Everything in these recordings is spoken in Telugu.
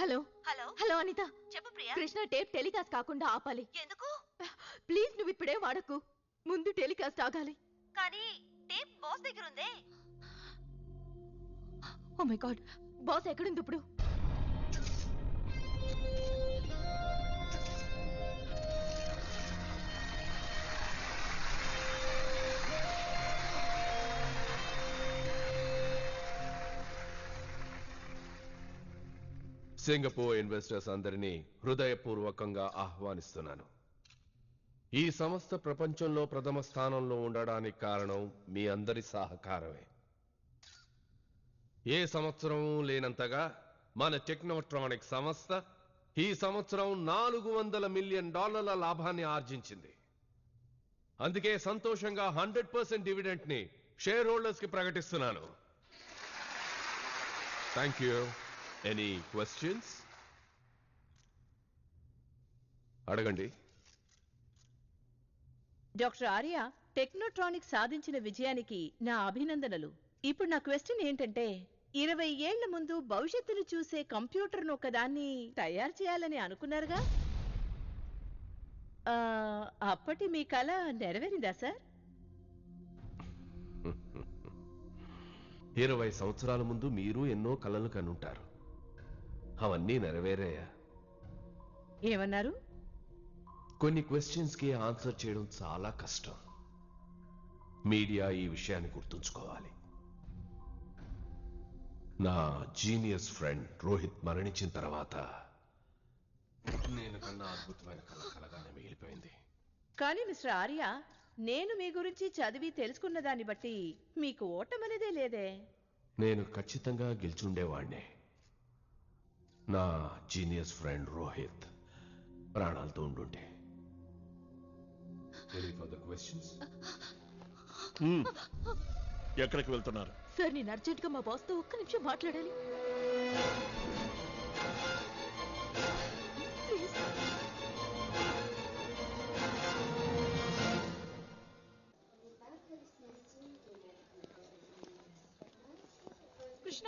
హలో హలో హలో అనిత చెప్పు ప్రియా కృష్ణ టేప్ టెలికాస్ట్ కాకుండా ఆపాలి ఎందుకు ప్లీజ్ నువ్వు ఇప్పుడే వాడకు ముందు టెలికాస్ట్ ఆగాలి కానీ టేప్ బాస్ దగ్గర ఉందే ఓ మై గాడ్ బాస్ ఎక్కడుంది ఇప్పుడు సింగపూర్ ఇన్వెస్టర్స్ అందరినీ హృదయపూర్వకంగా ఆహ్వానిస్తున్నాను ఈ సంస్థ ప్రపంచంలో ప్రథమ స్థానంలో ఉండడానికి కారణం మీ అందరి సహకారమే ఏ సంవత్సరం లేనంతగా మన టెక్నోట్రానిక్ సంస్థ ఈ సంవత్సరం నాలుగు వందల మిలియన్ డాలర్ల లాభాన్ని ఆర్జించింది అందుకే సంతోషంగా హండ్రెడ్ పర్సెంట్ డివిడెంట్ ని షేర్ హోల్డర్స్ కి ప్రకటిస్తున్నాను థ్యాంక్ యూ ఎనీ క్వశ్చన్స్ అడగండి డాక్టర్ ఆర్య టెక్నోట్రానిక్ సాధించిన విజయానికి నా అభినందనలు ఇప్పుడు నా క్వశ్చన్ ఏంటంటే ఇరవై ఏళ్ల ముందు భవిష్యత్తును చూసే కంప్యూటర్ను ఒకదాన్ని తయారు చేయాలని అనుకున్నారుగా ఆ, అప్పటి మీ కళ నెరవేరిందా సార్ ఇరవై సంవత్సరాల ముందు మీరు ఎన్నో కలలు కనుంటారు అవన్నీ నెరవేరాయా ఏమన్నారు కొన్ని క్వశ్చన్స్ కి ఆన్సర్ చేయడం చాలా కష్టం మీడియా ఈ విషయాన్ని గుర్తుంచుకోవాలి నా జీనియస్ ఫ్రెండ్ రోహిత్ మరణించిన తర్వాత నేను కన్నా అద్భుతమైన కళ కలగానే మిగిలిపోయింది కానీ మిస్టర్ ఆర్య నేను మీ గురించి చదివి తెలుసుకున్న దాన్ని బట్టి మీకు ఓటమనేదే లేదే నేను ఖచ్చితంగా గెలిచుండేవాణ్ణే నా జీనియస్ ఫ్రెండ్ రోహిత్ ప్రాణాలతో ఉండుంటే క్వశ్చన్స్ ఎక్కడికి వెళ్తున్నారు సార్ నేను అర్జెంట్గా మా బాస్తో ఒక్క నిమిషం మాట్లాడాలి ప్లీజ్ కృష్ణ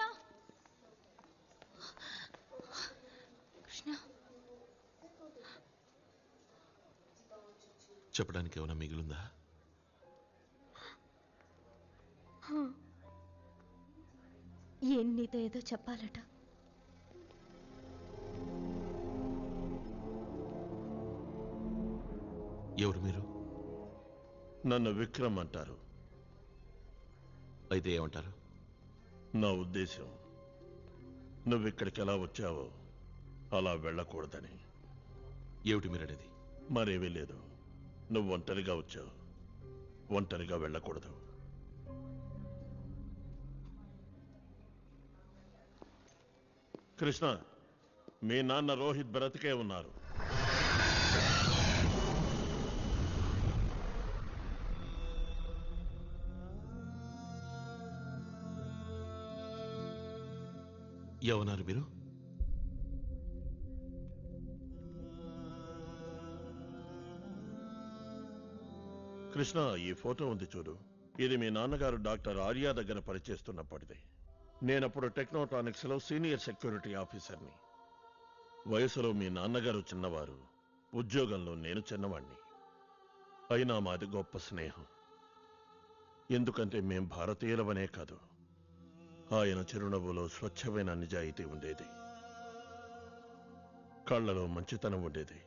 కృష్ణ చెప్పడానికి ఏమైనా మిగిలిందా ఏం నీతో ఏదో చెప్పాలట ఎవరు మీరు నన్ను విక్రమ్ అంటారు అయితే ఏమంటారు నా ఉద్దేశం నువ్వు ఇక్కడికి ఎలా వచ్చావో అలా వెళ్ళకూడదని ఏమిటి మీరు అనేది మరేమీ లేదు నువ్వు ఒంటరిగా వచ్చావు ఒంటరిగా వెళ్ళకూడదు కృష్ణ మీ నాన్న రోహిత్ బ్రతికే ఉన్నారు ఏమన్నారు మీరు కృష్ణ ఈ ఫోటో ఉంది చూడు ఇది మీ నాన్నగారు డాక్టర్ ఆర్య దగ్గర పనిచేస్తున్నప్పటిది నేనప్పుడు టెక్నోట్రానిక్స్ లో సీనియర్ సెక్యూరిటీ ఆఫీసర్ని వయసులో మీ నాన్నగారు చిన్నవారు ఉద్యోగంలో నేను చిన్నవాణ్ణి అయినా మాది గొప్ప స్నేహం ఎందుకంటే మేం భారతీయులవనే కాదు ఆయన చిరునవ్వులో స్వచ్ఛమైన నిజాయితీ ఉండేది కళ్ళలో మంచితనం ఉండేది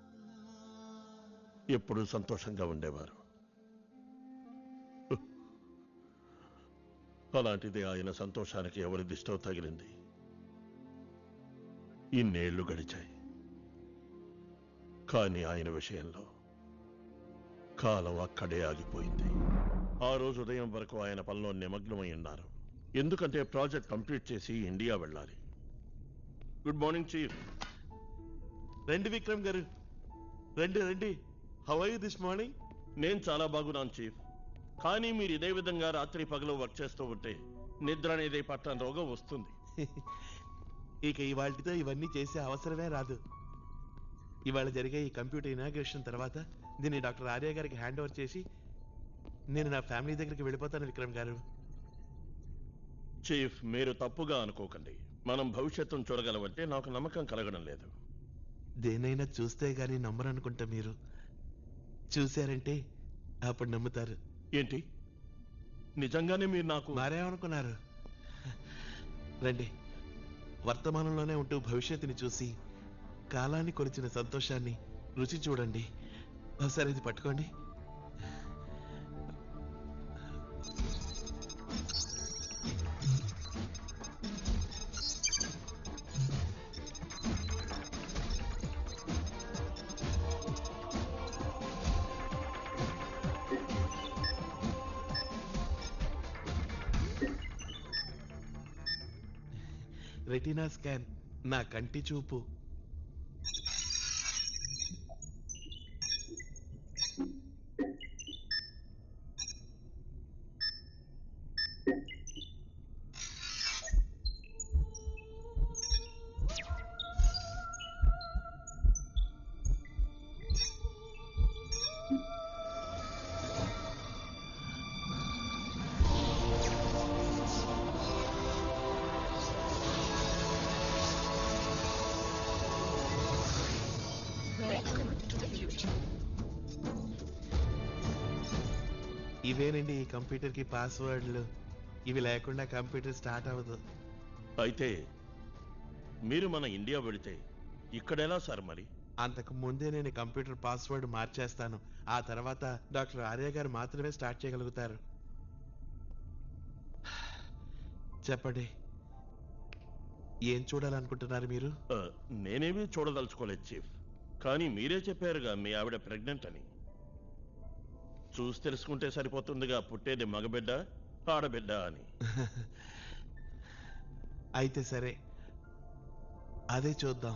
ఎప్పుడూ సంతోషంగా ఉండేవారు అలాంటిది ఆయన సంతోషానికి ఎవరి దిష్టో తగిలింది ఇన్నేళ్లు గడిచాయి కానీ ఆయన విషయంలో కాలం అక్కడే ఆగిపోయింది ఆ రోజు ఉదయం వరకు ఆయన పనిలో నిమగ్నమై ఉన్నారు ఎందుకంటే ప్రాజెక్ట్ కంప్లీట్ చేసి ఇండియా వెళ్ళాలి గుడ్ మార్నింగ్ చీఫ్ రండి విక్రమ్ గారు రండి రండి హౌ యూ దిస్ మార్నింగ్ నేను చాలా బాగున్నాను చీఫ్ కానీ మీరు ఇదే విధంగా రాత్రి పగలు వర్క్ చేస్తూ ఉంటే నిద్ర అనేది పట్టణ రోగం వస్తుంది ఇక ఇవాళతో ఇవన్నీ చేసే అవసరమే రాదు ఇవాళ జరిగే ఈ కంప్యూటర్ ఇనాగ్రేషన్ తర్వాత దీన్ని డాక్టర్ ఆర్య గారికి హ్యాండ్ ఓవర్ చేసి నేను నా ఫ్యామిలీ దగ్గరికి వెళ్ళిపోతాను విక్రమ్ గారు చీఫ్ మీరు తప్పుగా అనుకోకండి మనం భవిష్యత్తును చూడగలమంటే నాకు నమ్మకం కలగడం లేదు దేనైనా చూస్తే గాని నమ్మరనుకుంటా మీరు చూశారంటే అప్పుడు నమ్ముతారు ఏంటి నిజంగానే మీరు నాకు మరేమనుకున్నారు రండి వర్తమానంలోనే ఉంటూ భవిష్యత్తుని చూసి కాలాన్ని కొలిచిన సంతోషాన్ని రుచి చూడండి ఒకసారి ఇది పట్టుకోండి రెటీనా స్కాన్ నా కంటి చూపు ఇవేనండి ఈ కంప్యూటర్కి పాస్వర్డ్లు ఇవి లేకుండా కంప్యూటర్ స్టార్ట్ అవ్వదు అయితే మీరు మన ఇండియా వెళితే ఇక్కడెలా సార్ మరి అంతకు ముందే నేను కంప్యూటర్ పాస్వర్డ్ మార్చేస్తాను ఆ తర్వాత డాక్టర్ ఆర్య గారు మాత్రమే స్టార్ట్ చేయగలుగుతారు చెప్పండి ఏం చూడాలనుకుంటున్నారు మీరు ఆ, నేనేమీ చూడదలుచుకోలేదు చీఫ్ కానీ మీరే చెప్పారుగా మీ ఆవిడ ప్రెగ్నెంట్ అని చూసి తెలుసుకుంటే సరిపోతుందిగా పుట్టేది మగబిడ్డ ఆడబిడ్డ అని అయితే సరే అదే చూద్దాం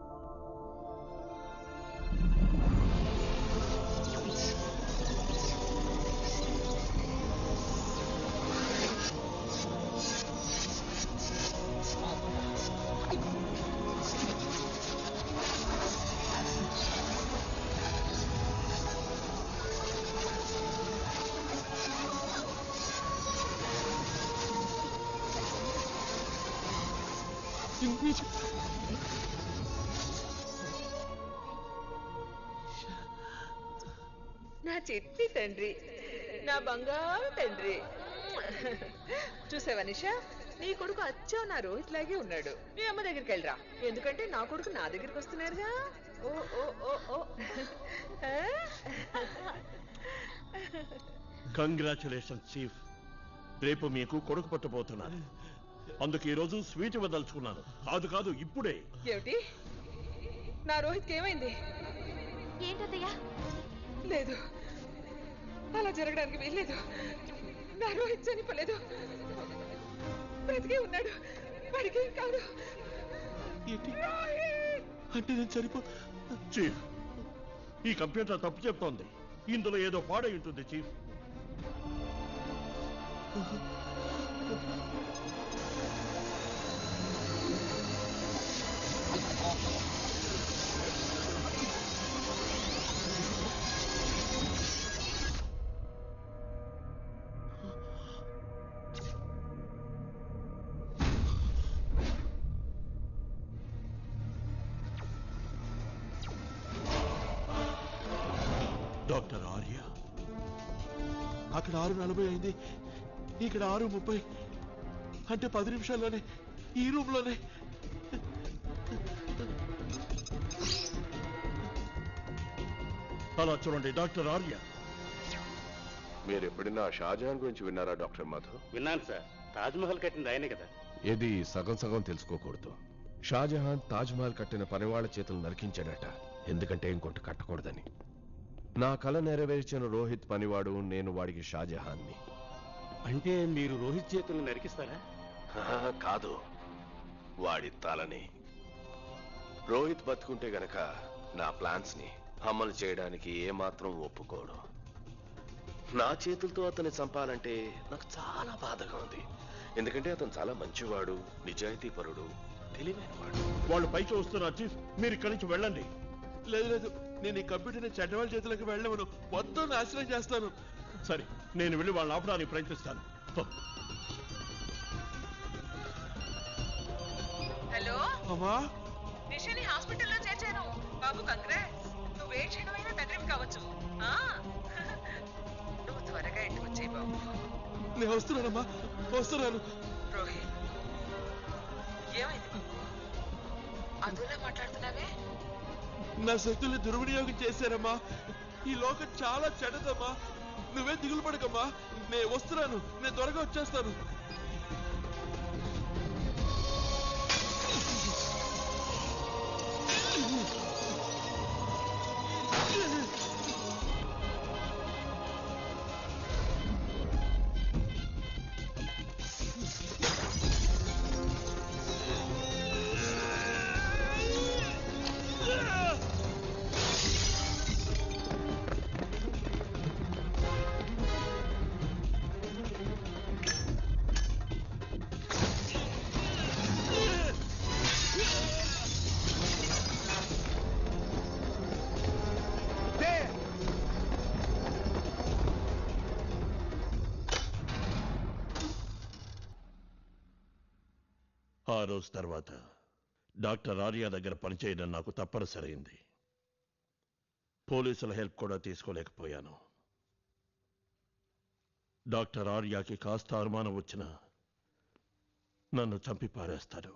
నా చిట్టి తండ్రి నా బంగారు తండ్రి చూసావా నిషా నీ కొడుకు అచ్చా నా రోహిత్ లాగే ఉన్నాడు మీ అమ్మ దగ్గరికి వెళ్ళరా ఎందుకంటే నా కొడుకు నా దగ్గరికి వస్తున్నారుగా ఓ ఓ ఓ ఓ ఆ? కంగ్రాచులేషన్ చీఫ్ రేపు మీకు కొడుకు పట్టబోతున్నారు అందుకు ఈరోజు స్వీట్ ఇవ్వదలుచుకున్నాను కాదు కాదు ఇప్పుడే ఏమిటి నా రోహిత్కి ఏమైంది ఏంటత్తయ్యా లేదు అలా జరగడానికి వీల్లేదు నా రోహిత్ చనిపోలేదు బ్రతికే ఉన్నాడు వాడికి ఏం కాదు ఏంటి అంటే నేను చనిపో చీఫ్ ఈ కంప్యూటర్ తప్పు చెప్తోంది ఇందులో ఏదో పాడై ఉంటుంది చీఫ్ డాక్టర్ ఆర్య అక్కడ ఆరు నలభై అయింది ఇక్కడ ఆరు ముప్పై అంటే పది నిమిషాల్లోనే ఈ రూమ్ లోనే అలా చూడండి డాక్టర్ ఆర్య మీరు ఎప్పుడైనా షాజహాన్ గురించి విన్నారా డాక్టర్ మధు విన్నాను సార్ తాజ్మహల్ కట్టింది ఆయనే కదా ఇది సగం సగం తెలుసుకోకూడదు షాజహాన్ తాజ్ మహల్ కట్టిన పనివాళ్ల చేతులు నరికించాడట ఎందుకంటే ఇంకొంటి కట్టకూడదని నా కల నెరవేర్చిన రోహిత్ పనివాడు నేను వాడికి షాజహాన్ని అంటే మీరు రోహిత్ చేతులను నరికిస్తారా కాదు వాడి తలని రోహిత్ బతుకుంటే గనక నా ప్లాన్స్ ని అమలు చేయడానికి ఏమాత్రం ఒప్పుకోడు నా చేతులతో అతన్ని చంపాలంటే నాకు చాలా బాధగా ఉంది ఎందుకంటే అతను చాలా మంచివాడు నిజాయితీపరుడు తెలివైనవాడు వాళ్ళు పైకి వస్తున్నారు చీఫ్ మీరు ఇక్కడి నుంచి వెళ్ళండి లేదు లేదు నేను ఈ కంప్యూటర్ని చెడ్డవాళ్ళ చేతులకు వెళ్ళవను మొత్తం నాశనం చేస్తాను సరే నేను వెళ్ళి వాళ్ళని ఆపడానికి ప్రయత్నిస్తాను హ. అమ్మా నిషని హాస్పిటల్లో చేర్చాను బాబు కంగ్రాట్స్ నువ్వే క్షణమైనా తండ్రివి కావచ్చు ఆ నువ్వు త్వరగా ఇంటికి వచ్చేయి బాబు నేను వస్తున్నానమ్మా వస్తున్నాను రోహిత్ ఏమైంది బాబు అదోలా మాట్లాడుతున్నావే నా శక్తుల్ని దుర్వినియోగం చేశారమ్మా ఈ లోకం చాలా చెడ్డదమ్మా నువ్వే దిగులు పడకమ్మా నేను వస్తున్నాను నేను త్వరగా వచ్చేస్తాను ఆ రోజు తర్వాత డాక్టర్ ఆర్య దగ్గర పనిచేయడం నాకు తప్పనిసరైంది పోలీసుల హెల్ప్ కూడా తీసుకోలేకపోయాను డాక్టర్ ఆర్యాకి కాస్త అనుమానం వచ్చినా నన్ను చంపి పారేస్తాడు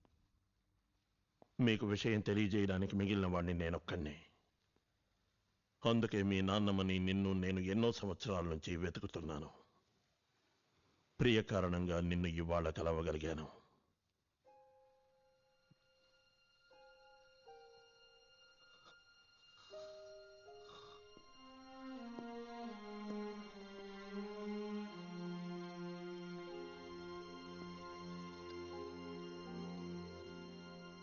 మీకు విషయం తెలియజేయడానికి మిగిలిన వాడిని నేనొక్కడినే అందుకే మీ నాన్నమ్మని నిన్ను నేను ఎన్నో సంవత్సరాల నుంచి వెతుకుతున్నాను ప్రియ కారణంగా నిన్ను ఇవాళ కలవగలిగాను